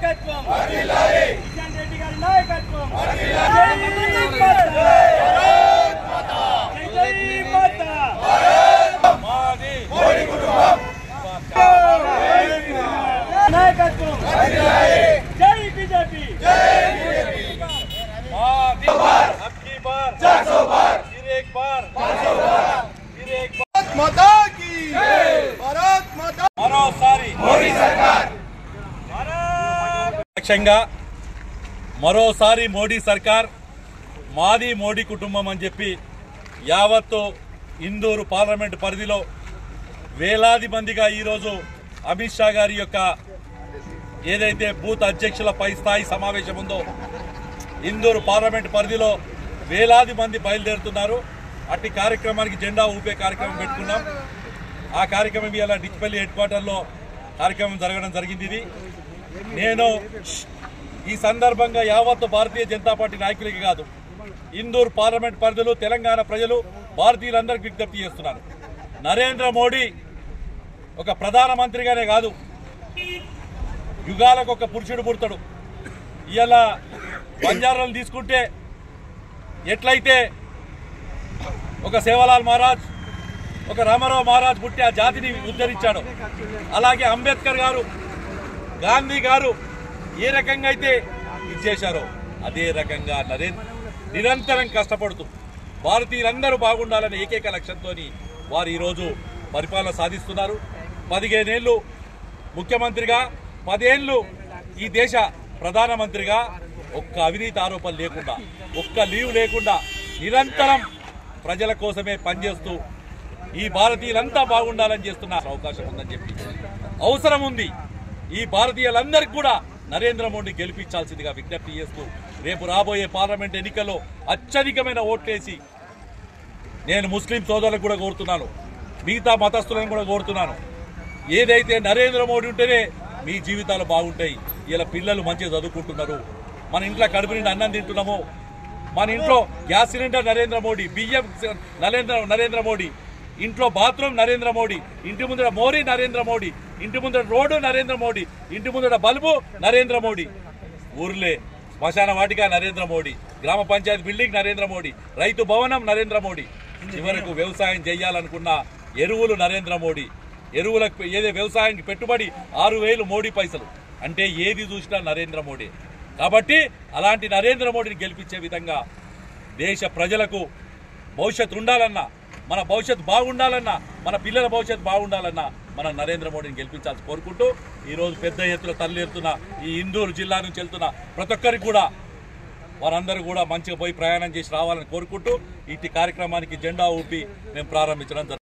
నాయకత్వం కిషన్ రెడ్డి గారి నాయకత్వం జై మాతా. జై జై మాతా. నాయకత్వం జై బీజేపీ अबकी बार चार सौ बार फिर एक बार पाँच सौ बार फिर एक बार माता की भारत माता మరోసారి మోడీ సర్కార్ లక్ష్యంగా మరోసారి మోడీ సర్కార్ మాది మోడీ కుటుంబం అని చెప్పి యావత్తు ఇందూరు పార్లమెంటు పరిధిలో వేలాది మందిగా ఈరోజు అమిత్ షా గారి యొక్క ఏదైతే బూత్ అధ్యక్షుల పై స్థాయి సమావేశం ఉందో ఇందూరు పార్లమెంట్ పరిధిలో వేలాది మంది బయలుదేరుతున్నారు అట్టి కార్యక్రమానికి జెండా ఊపే కార్యక్రమం పెట్టుకున్నాం ఆ కార్యక్రమం ఇలా డిచ్పల్లి హెడ్ క్వార్టర్లో కార్యక్రమం జరగడం జరిగింది ఇది నేను ఈ సందర్భంగా యావత్తు భారతీయ జనతా పార్టీ నాయకులకి కాదు ఇందూరు పార్లమెంట్ పరిధిలో తెలంగాణ ప్రజలు భారతీయులందరికీ విజ్ఞప్తి చేస్తున్నాను నరేంద్ర మోడీ ఒక ప్రధానమంత్రిగానే కాదు యుగాలకు ఒక పురుషుడు పుడతాడు ఇవాళ బంజారాలు తీసుకుంటే ఎట్లయితే ఒక సేవలాల్ మహారాజ్ ఒక రామారావు మహారాజ్ పుట్టి ఆ జాతిని ఉద్ధరించాడు అలాగే అంబేద్కర్ గారు గాంధీ గారు ఏ రకంగా అయితే ఇది చేశారో అదే రకంగా నరేంద్ర నిరంతరం కష్టపడుతూ భారతీయులందరూ బాగుండాలనే ఏకైక లక్ష్యంతో వారు ఈరోజు పరిపాలన సాధిస్తున్నారు పదిహేనేళ్ళు ముఖ్యమంత్రిగా పదేళ్ళు ఈ దేశ ప్రధానమంత్రిగా ఒక్క అవినీతి ఆరోపణలు లేకుండా ఒక్క లీవ్ లేకుండా నిరంతరం ప్రజల కోసమే పనిచేస్తూ ఈ భారతీయులంతా బాగుండాలని చేస్తున్న అవకాశం ఉందని చెప్పి అవసరం ఉంది ఈ భారతీయులందరికీ కూడా నరేంద్ర మోడీ గెలిపించాల్సిందిగా విజ్ఞప్తి చేస్తూ రేపు రాబోయే పార్లమెంట్ ఎన్నికల్లో అత్యధికమైన ఓట్లేసి నేను ముస్లిం సోదరులకు కూడా కోరుతున్నాను మిగతా మతస్థులను కూడా కోరుతున్నాను ఏదైతే నరేంద్ర మోడీ ఉంటేనే మీ జీవితాలు బాగుంటాయి ఇలా పిల్లలు మంచిగా చదువుకుంటున్నారు మన ఇంట్లో కడుపు నిండా అన్నం తింటున్నాము మన ఇంట్లో గ్యాస్ సిలిండర్ నరేంద్ర మోడీ బియ్యం నరేంద్ర నరేంద్ర మోడీ ఇంట్లో బాత్రూమ్ నరేంద్ర మోడీ ఇంటి ముందర మోరీ నరేంద్ర మోడీ ఇంటి ముందర రోడ్డు నరేంద్ర మోడీ ఇంటి ముందర బల్బు నరేంద్ర మోడీ ఊర్లే శ్మశాన వాటిక నరేంద్ర మోడీ గ్రామ పంచాయతీ బిల్డింగ్ నరేంద్ర మోడీ రైతు భవనం నరేంద్ర మోడీ చివరకు వ్యవసాయం చేయాలనుకున్న ఎరువులు నరేంద్ర మోడీ ఎరువులకు ఏదే వ్యవసాయానికి పెట్టుబడి ఆరు వేలు మోడీ పైసలు అంటే ఏది చూసినా నరేంద్ర మోడీ కాబట్టి అలాంటి నరేంద్ర మోడీని గెలిపించే విధంగా దేశ ప్రజలకు భవిష్యత్తు ఉండాలన్నా మన భవిష్యత్తు బాగుండాలన్నా మన పిల్లల భవిష్యత్తు బాగుండాలన్నా మన నరేంద్ర మోడీని గెలిపించాల్సి కోరుకుంటూ ఈరోజు పెద్ద ఎత్తున తరలిస్తున్న ఈ ఇందూరు జిల్లా నుంచి వెళ్తున్న ప్రతి ఒక్కరికి కూడా వారందరూ కూడా మంచిగా పోయి ప్రయాణం చేసి రావాలని కోరుకుంటూ ఇట్టి కార్యక్రమానికి జెండా ఊపి మేము ప్రారంభించడం జరుగుతుంది